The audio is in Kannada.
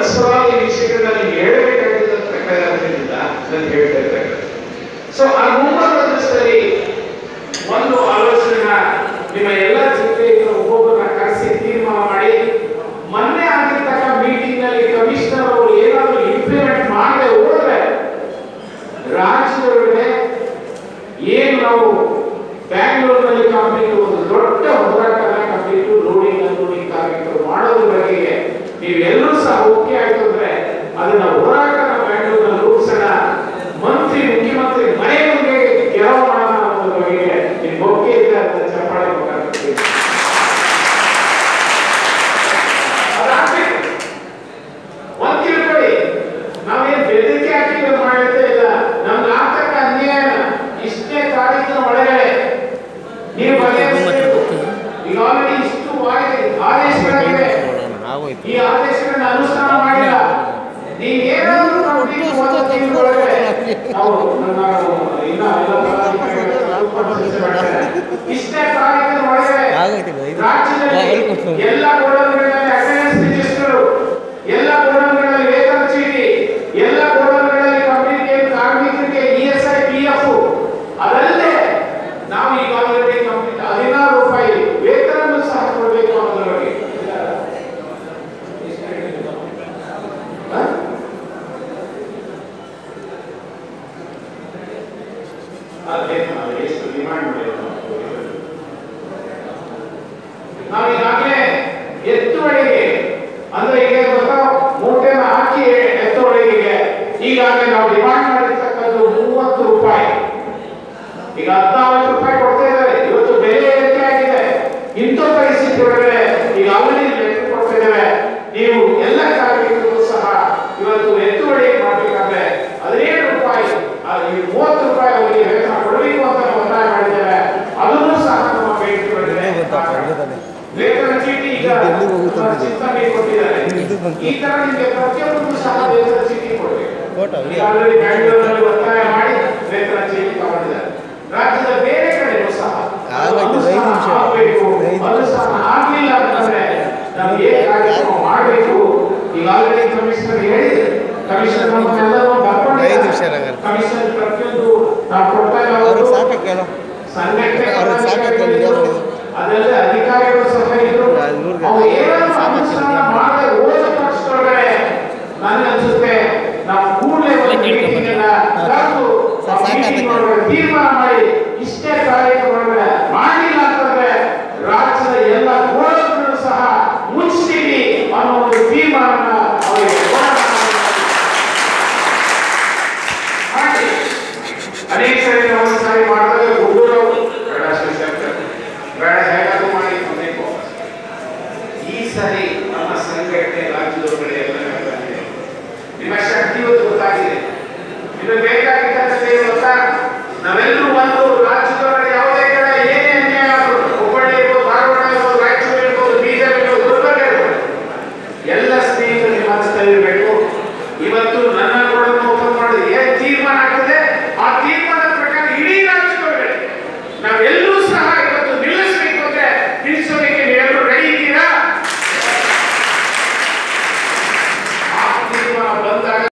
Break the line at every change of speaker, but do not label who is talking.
ಸವಾಲು ಈ ವಿಷಯಗಳನ್ನ ನೀವು ಹೇಳಬೇಕಾಗಿದ್ದಂತ ಕಾರಣದಿಂದ ನಾನು ಹೇಳ್ತಾ ಇದ್ದೇನೆ ಸೊ ಆ ಮುಂಬರುವದಲ್ಲಿ ಒಂದು ಆಲೋಚನೆನ ನಿಮ್ಮ ಎಲ್ಲ ಜೊತೆ ಒಬ್ಬೊಬ್ಬರನ್ನ ಕರೆಸಿ ತೀರ್ಮಾನ ಮಾಡಿ ಮೊನ್ನೆ ಆಗಿರ್ತಕ್ಕ ಮೀಟಿಂಗ್ ನಲ್ಲಿ ಕಮಿಷನರ್ ಅವರು ಏನಾದ್ರು ಇಂಪ್ಲಿಮೆಂಟ್ ಮಾಡದೆ ಹೋದ್ರೆ ರಾಜ್ಯದೊಳಗಡೆ ಏನು ನಾವು ಬ್ಯಾಂಗ್ಳೂರಿನಲ್ಲಿ ಕಂಪ್ಲೀಟ್ ಒಂದು ದೊಡ್ಡ ಹೋರಾಟನ ಕಂಪ್ಲೀಟ್ ಲೋಡಿಂಗ್ ಅನ್ಲೋಡಿಂಗ್ ಕಾರ್ಮಿಕರು ಮಾಡೋದ್ರ ಬಗೆಗೆ ನೀವೆಲ್ಲರೂ ಸಹ ಓಕೆ ಆಯ್ತು ಅಂದ್ರೆ ಅದನ್ನ ಹೋರಾಟನ ಬ್ಯಾಂಗ್ಳೂರಿನಲ್ಲಿ ರೂಪಿಸೋಣ ಮಂತ್ರಿ ಮುಖ್ಯಮಂತ್ರಿ ಮನೆ ಮುಂದೆ ಗೆಲುವು ಮಾಡೋಣ ಅನ್ನೋದ್ರ ಬಗೆಗೆ ನಿಮ್ಗೆ ಒಪ್ಪಿಗೆ ಇದೆ ಅಂತ ಚಪ್ಪಾಳೆ ಮುಖಾಂತರ ಅದಾಗ್ಬೇಕು ಒಂದ್ ತಿಳ್ಕೊಳ್ಳಿ ನಾವೇನ್ ಬೆದರಿಕೆ ಹಾಕಿ ಮಾಡ್ತಾ ಇಲ್ಲ ನಮ್ಗೆ ಆಗ್ತಕ್ಕ ಅನ್ಯಾಯ ಇಷ್ಟೇ ತಾರೀಕಿನ ಒಳಗಡೆ ನೀವು ಬಗೆಹರಿಸಬೇಕು ಈಗ ಆಲ್ರೆಡಿ ಇಷ್ಟು ಆಗಿದೆ ಆದೇಶಗಳಿವೆ
ಆಗೋಯ್ತು
ಈ ಆದೇಶಗಳನ್ನ ಅನುಷ್ಠಾನ ಮಾಡಿಲ್ಲ ನೀವು ಏನಾದ್ರು ಕಂಪ್ಲೀಟ್ ಒಂದು ತಿಂಗಳೊಳಗೆ ನಾವು ನಾವು ಇನ್ನ ಎಲ್ಲ ಪದಾಧಿಕಾರಿಗಳು ಚರ್ಚೆ ಮಾಡ್ತಾರೆ. ಇಷ್ಟೇ ತಾರೀಕಿನ ಒಳಗಡೆ
ಆಗೋಯ್ತು ಇದು
ರಾಜ್ಯದಲ್ಲಿ
ಎಲ್ಲಿ ಕೊಡ್ತಾರೆ?
ಎಲ್ಲ ಗೋಡನ್ಗಳಲ್ಲಿ ಅಟೆಂಡೆನ್ಸ್ ರಿಜಿಸ್ಟರ್ ಎಲ್ಲ ಗೋಡನ್ಗಳಲ್ಲಿ ವೇತನ ಚೀಟಿ ಎಲ್ಲ ಗೋಡನ್ಗಳಲ್ಲಿ ಕಂಪನಿಗೆ ಕಾರ್ಮಿಕರಿಗೆ E S I P F ಅದಲ್ಲದೆ ನಾವು ಈಗ ಆಲ್ರೆಡಿ ಕಂಪ್ಲೀಟ್ ಹದಿನಾರು ರೂಪಾಯಿ ವೇತನ ಸಹ ಕೊಡಬೇಕು ಅನ್ನೋದ್ರ ಬಗ್ಗೆ ಹ? ಅದೇ ನಾವು ಎಷ್ಟು ಡಿಮಾಂಡ್ ಮಾಡಿರೋದು ನಾವು ಈಗಾಗಲೇ ಎತ್ತುವಳಿಗೆ ಅಂದ್ರೆ ಈಗ ಗೊತ್ತಾ ಮೂಟೆನ ಹಾಕಿ ಎತ್ತುವಳಿಗೆ ಈಗಾಗಲೇ ನಾವು ಡಿಮಾಂಡ್ ಮಾಡಿರ್ತಕ್ಕದ್ದು ಮೂವತ್ತು ರೂಪಾಯಿ ಈಗ ಹದಿನಾಲ್ಕು ರೂಪಾಯಿ ಕೊಡ್ತಾ ಇದ್ದಾರೆ ಇವತ್ತು ಬೆಲೆ ಏರಿಕೆ ಆಗಿದೆ ಇಂಥ ಪರಿಸ್ಥಿತಿ ಒಳಗಡೆ ಈಗ ಆಲ್ರೆಡಿ ಲೆಕ್ಕ ಕೊಡ್ತಾ ಇದ್ದೇವೆ ನೀವು ಎಲ್ಲ ಕಾರ್ಮಿಕರಿಗೂ ಸಹ ಇವತ್ತು ಎತ್ತುವಳಿ ಮಾಡಬೇಕಾದ್ರೆ ಹದಿನೇಳು ರೂಪಾಯಿ ಆ, ಈ ಮೂವತ್ತು ರೂಪಾಯಿ ಅವರಿಗೆ ವೇತನ ಕೊಡಬೇಕು ಅಂತ ನಾವು ಒತ್ತಾಯ ಮಾಡಿದ್ದೇವೆ ಅದನ್ನು ಸಹ ನಮ್ಮ ಬೇಡಿಕೆ ಒಳಗಡೆ
ಗೊತ್ತಪ್ಪ ಇಲ್ಲದಲ್ಲಿ
ವೇತನ ಚೀಟಿ ಈಗ
ಇದು ಎಲ್ಲಿಗೆ ಹೋಗುತ್ತೆ
ನಮ್ಮ
ಅಂತಿದೆ?
ಚಿಂತನೆಗೆ ಕೊಟ್ಟಿದ್ದಾರೆ
ಇದು ಬಂತು.
ಈ ತರ ನಿಮಗೆ ಪ್ರತಿಯೊಬ್ಬರಿಗೂ ಸಹ ವೇತನ ಚೀಟಿ ಕೊಡಬೇಕು
ಫೋಟೋ
ಈಗ ಆಲ್ರೆಡಿ ಬ್ಯಾಂಗ್ಳೂರಲ್ಲಿ ಒತ್ತಾಯ ಮಾಡಿ ವೇತನ ಚೀಟಿ ತಗೊಂಡಿದ್ದಾರೆ ರಾಜ್ಯದ ಬೇರೆ ಕಡೆಯೂ ಸಹ
ಆಗೋಯ್ತು,
ಅದು
ಐದು ನಿಮಿಷ.
ಸಹ ಆಗ್ಬೇಕು.
ಐದು
ಅದು ಸಹ ಆಗ್ಲಿಲ್ಲ ಅಂತಂದ್ರೆ ನಾವು ಏನ್ ಕಾರ್ಯಕ್ರಮ ಮಾಡಬೇಕು ಈಗ ಆಲ್ರೆಡಿ ಕಮಿಷನರ್ ಹೇಳಿದೆ ಕಮಿಷನರ್ ನಮ್ಮನ್ನೆಲ್ಲರೂ ಬರ್ಕೊಂಡಿದ್ದಾರೆ.
ಐದು ನಿಮಿಷ ರಂಗರು.
ಕಮಿಷನರ್ ಪ್ರತಿಯೊಂದು ನಾವು ಕೊಡ್ತಾ
ಅವ್ರಿಗೆ
ಇರೋದು
ಸಾಕಕ್ಕೆ ಹೇಳು
ಸಂಘಟನೆ
ಅವ್ರಿಗೆ ಸಾಕಾಗ್ತದೆ, ನಿಜ ಮಾಡಿದ್ರು.
ಅದಲ್ಲದೆ ಅಧಿಕಾರಿಗಳು ಸಹ